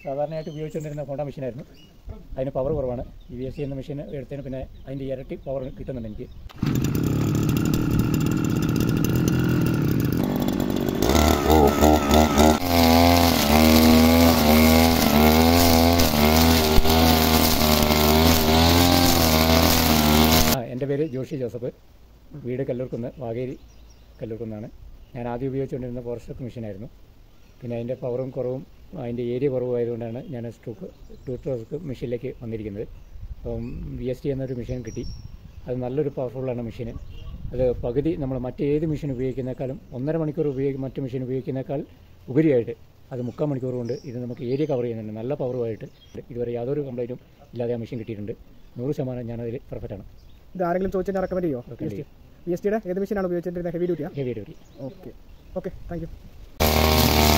സാധാരണയായിട്ട് ഉപയോഗിച്ചുകൊണ്ടിരുന്ന ഹോണ്ട മെഷീനായിരുന്നു അതിന് പവർ കുറവാണ് ഈ വി എസ് സി എന്ന മെഷീൻ എടുത്തതിന് പിന്നെ അതിൻ്റെ ഇരട്ടി പവർ കിട്ടുന്നുണ്ട് എനിക്ക് ആ എൻ്റെ പേര് ജോഷി ജോസഫ് വീട് കല്ലൂർക്കുന്ന് വാകേരി കല്ലൂർക്കുന്നാണ് ഞാൻ ആദ്യം ഉപയോഗിച്ചുകൊണ്ടിരുന്ന ഫോറസ്റ്റ് മെഷീനായിരുന്നു പിന്നെ അതിൻ്റെ പവറും കുറവും അതിൻ്റെ ഏരിയ കുറവായതുകൊണ്ടാണ് ഞാൻ സ്ട്രോക്ക് ടൂ സ്ട്രോക്ക് മെഷീനിലേക്ക് വന്നിരിക്കുന്നത് അപ്പം വി എസ് ടി എന്നൊരു മെഷീൻ കിട്ടി അത് നല്ലൊരു പവർഫുള്ളാണ് മെഷീൻ അത് പകുതി നമ്മൾ മറ്റേത് മെഷീൻ ഉപയോഗിക്കുന്നേക്കാളും ഒന്നര മണിക്കൂർ ഉപയോഗിക്കും മറ്റു മെഷീൻ ഉപയോഗിക്കുന്നേക്കാൾ ഉപരിയായിട്ട് അത് മുക്കാൽ മണിക്കൂർ കൊണ്ട് ഇത് നമുക്ക് ഏരിയ കവർ ചെയ്യുന്നുണ്ട് നല്ല പവറുമായിട്ട് ഇതുവരെ യാതൊരു കംപ്ലൈൻറ്റും ഇല്ലാതെ ആ മെഷീൻ കിട്ടിയിട്ടുണ്ട് നൂറ് ശതമാനം ഞാനതിൽ പെർഫെക്റ്റാണ് ഇത് ആരെങ്കിലും ചോദിച്ചാൽ റെക്കമെൻഡ് ചെയ്യുമോ Recommend ചെയ്യും. വി എസ് ടിയുടെ ഏത് മെഷീനാണ് ഉപയോഗിച്ചിട്ടുള്ളത് ഹെവി ഡ്യൂട്ടിയാണ് heavy duty okay okay thank U